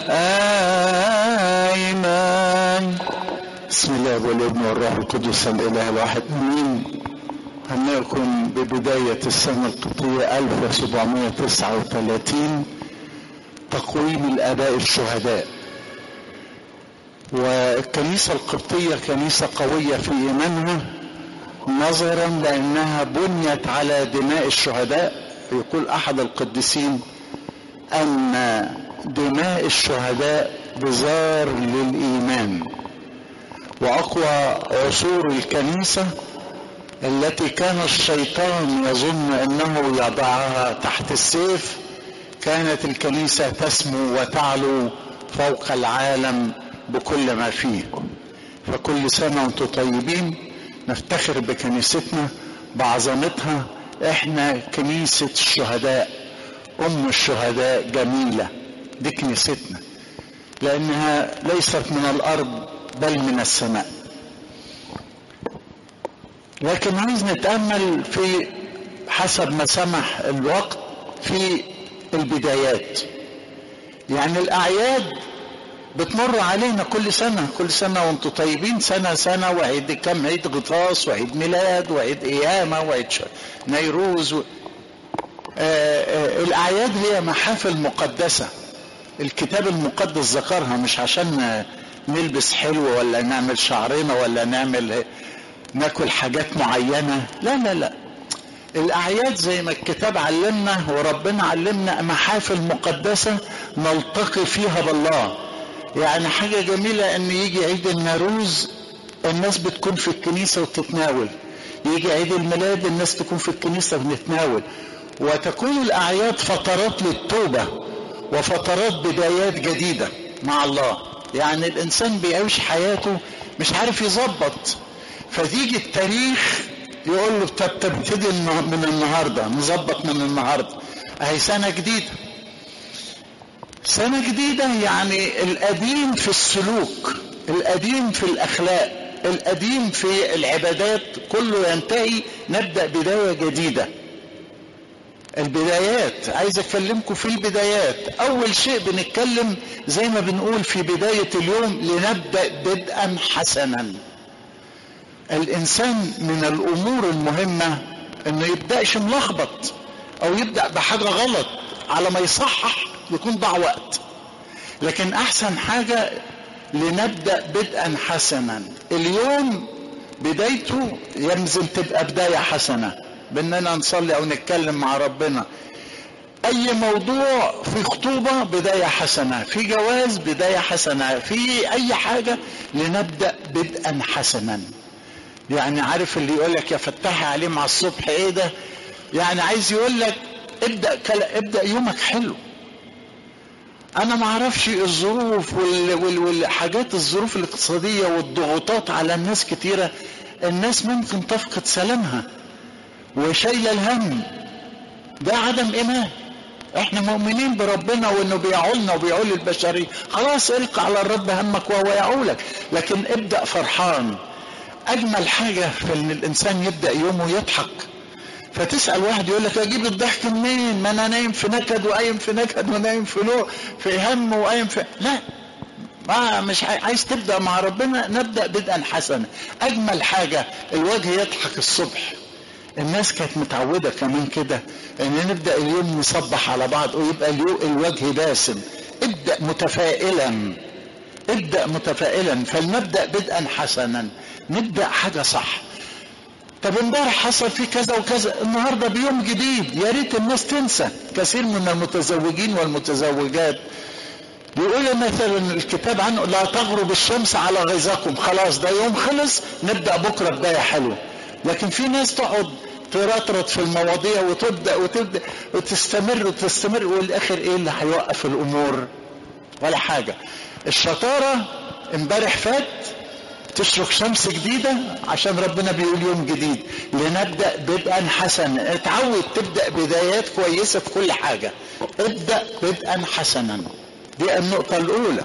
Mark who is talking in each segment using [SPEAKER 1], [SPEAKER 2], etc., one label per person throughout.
[SPEAKER 1] أيمن بسم الله والابن والروح القدس الإله الواحد آمين هنكون ببداية السنة القبطية 1739 تقويم الآباء الشهداء والكنيسة القبطية كنيسة قوية في إيمانها نظرا لأنها بنيت على دماء الشهداء يقول أحد القديسين أن دماء الشهداء بزار للإيمان وأقوى عصور الكنيسة التي كان الشيطان يظن أنه يضعها تحت السيف كانت الكنيسة تسمو وتعلو فوق العالم بكل ما فيه فكل سنة وانتم طيبين نفتخر بكنيستنا بعظمتها احنا كنيسة الشهداء ام الشهداء جميلة دي كنيستنا لانها ليست من الارض بل من السماء لكن عايز نتأمل في حسب ما سمح الوقت في البدايات يعني الاعياد بتمر علينا كل سنة كل سنة وانتم طيبين سنة سنة وعيد كم عيد غطاس وعيد ميلاد وعيد قيامة وعيد نيروز و... آآ آآ الأعياد هي محافل مقدسة الكتاب المقدس ذكرها مش عشان نلبس حلو ولا نعمل شعرنا ولا نعمل ناكل حاجات معينة لا لا لا الأعياد زي ما الكتاب علمنا وربنا علمنا محافل مقدسة نلتقي فيها بالله يعني حاجة جميلة ان يجي عيد الناروز الناس بتكون في الكنيسة وتتناول يجي عيد الميلاد الناس تكون في الكنيسة بنتناول وتكون الأعياد فترات للتوبة وفترات بدايات جديدة مع الله يعني الإنسان بيعيش حياته مش عارف يظبط فتيجي التاريخ يقول له طب تبتدي من النهارده نظبط من النهارده اهي سنه جديده سنة جديدة يعني القديم في السلوك القديم في الأخلاق القديم في العبادات كله ينتهي نبدأ بداية جديدة البدايات عايز أكلمكم في البدايات أول شيء بنتكلم زي ما بنقول في بداية اليوم لنبدأ بدءا حسنا الإنسان من الأمور المهمة إنه يبدأش ملخبط أو يبدأ بحاجة غلط على ما يصحح يكون ضاع وقت لكن احسن حاجة لنبدأ بدءا حسنا اليوم بدايته يلزم تبقى بداية حسنة باننا نصلي او نتكلم مع ربنا اي موضوع في خطوبة بداية حسنة في جواز بداية حسنة في اي حاجة لنبدأ بدءا حسنا يعني عارف اللي يقول لك يا فتحي عليه مع الصبح ايه ده يعني عايز يقول لك ابدأ كلا ابدأ يومك حلو انا ما اعرفش الظروف والحاجات الظروف الاقتصادية والضغوطات على الناس كتيرة الناس ممكن تفقد سلامها وشايلة الهم ده عدم ايمان احنا مؤمنين بربنا وانه بيعولنا وبيعول البشرية خلاص القى على الرب همك وهو يعولك لكن ابدأ فرحان اجمل حاجة في ان الانسان يبدأ يومه يضحك فتسأل واحد يقول لك اجيب الضحك منين ما انا نايم في نكد وقايم في نكد ونايم في لو في هم وقايم في لا ما مش عايز تبدا مع ربنا نبدا بدءا حسنا اجمل حاجه الوجه يضحك الصبح الناس كانت متعوده كمان كده ان نبدا اليوم نصبح على بعض ويبقى الوجه باسم ابدا متفائلا ابدا متفائلا فلنبدا بدءا حسنا نبدا حاجه صح طب امبارح حصل فيه كذا وكذا النهارده بيوم جديد يا ريت الناس تنسى كثير من المتزوجين والمتزوجات بيقول مثلا الكتاب عنه لا تغرب الشمس على غيظكم خلاص ده يوم خلص نبدا بكره بدايه حلوه لكن في ناس تقعد ترطرط في المواضيع وتبدا وتبدا وتستمر وتستمر والاخر ايه اللي هيوقف الامور ولا حاجه الشطاره امبارح فات تشرق شمس جديدة عشان ربنا بيقول يوم جديد لنبدأ بدءا حسنا اتعود تبدأ بدايات كويسة في كل حاجة ابدأ بدءا حسنا دي النقطة الأولى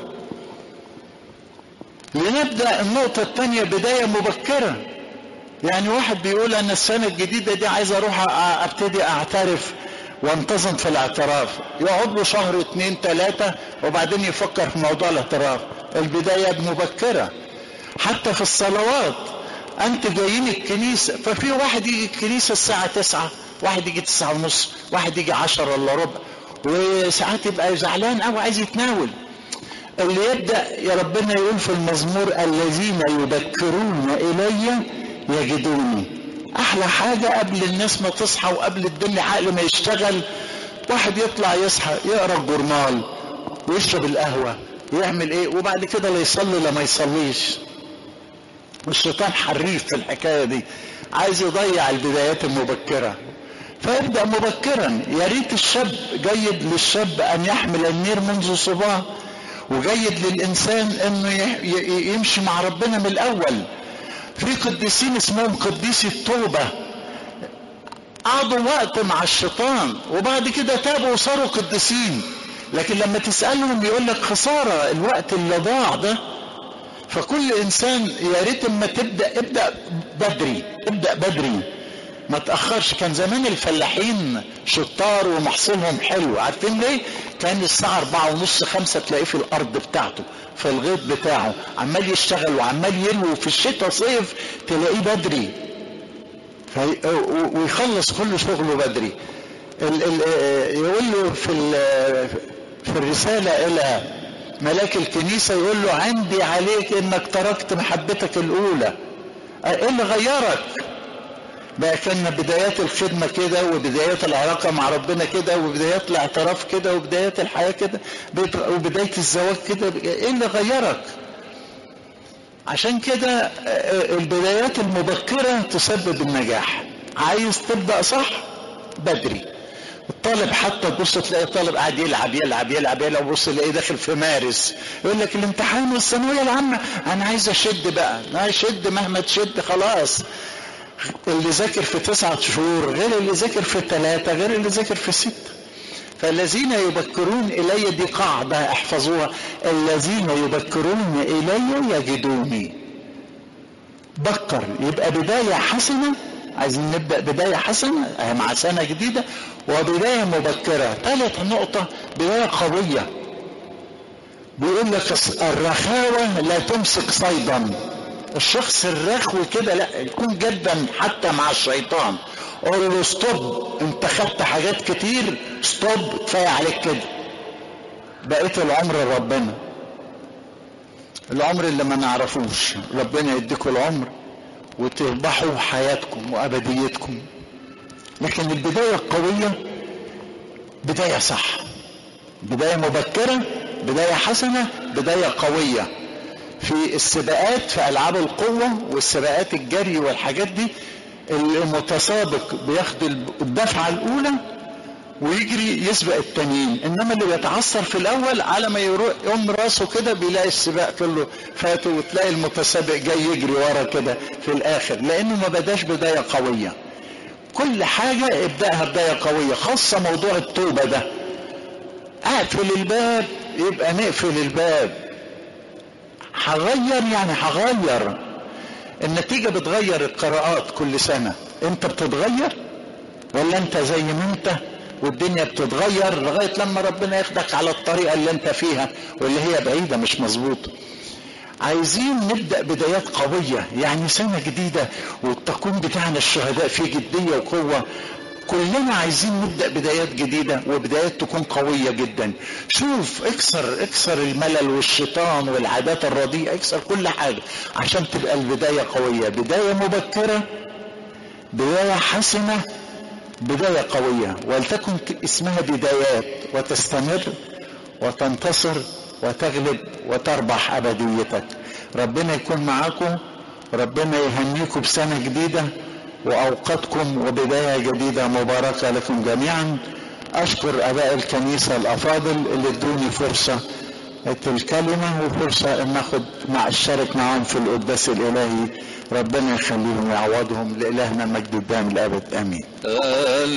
[SPEAKER 1] لنبدأ النقطة الثانية بداية مبكرة يعني واحد بيقول أنا السنة الجديدة دي عايز أروح أبتدي أعترف وانتظم في الاعتراف يقعد له شهر اتنين تلاتة وبعدين يفكر في موضوع الاعتراف البداية مبكرة حتى في الصلوات انت جايين الكنيسة ففي واحد يجي الكنيسة الساعة تسعة واحد يجي تسعة ونص واحد يجي عشر ولا ربع وساعات يبقى زعلان او عايز يتناول اللي يبدأ يا ربنا يقول في المزمور الذين يبكرون إلي يجدوني أحلى حاجة قبل الناس ما تصحى وقبل الدنيا عقل ما يشتغل واحد يطلع يصحى يقرا الجورنال ويشرب القهوة يعمل ايه وبعد كده لا يصلي لا ما يصليش والشيطان حريف في الحكاية دي عايز يضيع البدايات المبكرة فيبدأ مبكرا يا ريت الشاب جيد للشاب أن يحمل النير منذ صباه وجيد للإنسان أنه يمشي مع ربنا من الأول في قديسين اسمهم قديسي التوبة قعدوا وقت مع الشيطان وبعد كده تابوا وصاروا قديسين لكن لما تسألهم يقول لك خسارة الوقت اللي ضاع ده فكل انسان يا ريت اما تبدا ابدا بدري ابدا بدري ما تاخرش كان زمان الفلاحين شطار ومحصولهم حلو عارفين ليه كان الساعه أربعة ونص خمسة تلاقيه في الارض بتاعته في الغيط بتاعه عمال يشتغل وعمال يلوي في الشتاء صيف تلاقيه بدري في ويخلص كل شغله بدري ال ال يقول له في في الرساله الى ملاك الكنيسة يقول له عندي عليك انك تركت محبتك الاولى ايه اللي غيرك بقى كان بدايات الخدمة كده وبدايات العلاقة مع ربنا كده وبدايات الاعتراف كده وبدايات الحياة كده وبداية الزواج كده ايه اللي غيرك عشان كده البدايات المبكرة تسبب النجاح عايز تبدأ صح بدري الطالب حتى تبص تلاقي الطالب قاعد يلعب يلعب يلعب يلعب وبص تلاقيه داخل في مارس يقول لك الامتحان والثانويه العامه انا عايز اشد بقى انا اشد مهما تشد خلاص اللي ذاكر في تسعة شهور غير اللي ذاكر في ثلاثة غير اللي ذاكر في ستة فالذين يبكرون إلي دي قاعدة احفظوها الذين يبكرون إلي يجدوني بكر يبقى بداية حسنة عايزين نبدأ بداية حسنة مع سنة جديدة وبداية مبكرة ثالث نقطة بداية قوية بيقول لك الرخاوة لا تمسك صيدا الشخص الرخو كده لا يكون جدا حتى مع الشيطان قول له ستوب انت خدت حاجات كتير ستوب كفايه عليك كده بقيت العمر ربنا العمر اللي ما نعرفوش ربنا يديكم العمر وتربحوا حياتكم وابديتكم لكن البدايه القويه بدايه صح بدايه مبكره بدايه حسنه بدايه قويه في السباقات في العاب القوه والسباقات الجري والحاجات دي المتسابق بياخد الدفعه الاولى ويجري يسبق التانيين انما اللي بيتعثر في الاول على ما يروح يقوم راسه كده بيلاقي السباق كله فاته وتلاقي المتسابق جاي يجري ورا كده في الاخر لانه ما بداش بدايه قويه كل حاجه ابداها بدايه قويه خاصه موضوع التوبه ده اقفل الباب يبقى نقفل الباب هغير يعني هغير النتيجة بتغير القراءات كل سنة انت بتتغير ولا انت زي ما انت والدنيا بتتغير لغاية لما ربنا ياخدك على الطريقة اللي انت فيها واللي هي بعيدة مش مظبوطة عايزين نبدأ بدايات قوية يعني سنة جديدة والتكوين بتاعنا الشهداء فيه جدية وقوة كلنا عايزين نبدأ بدايات جديدة وبدايات تكون قوية جدا شوف اكسر اكسر الملل والشيطان والعادات الرديئة اكسر كل حاجة عشان تبقى البداية قوية بداية مبكرة بداية حسنة بداية قوية ولتكن اسمها بدايات وتستمر وتنتصر وتغلب وتربح أبديتك ربنا يكون معاكم ربنا يهنيكم بسنة جديدة وأوقاتكم وبداية جديدة مباركة لكم جميعا أشكر أباء الكنيسة الأفاضل اللي ادوني فرصة الكلمة وفرصة أن ناخد مع الشرك معهم في القداس الإلهي ربنا يخليهم ويعوضهم لإلهنا المجد الدائم الأبد آمين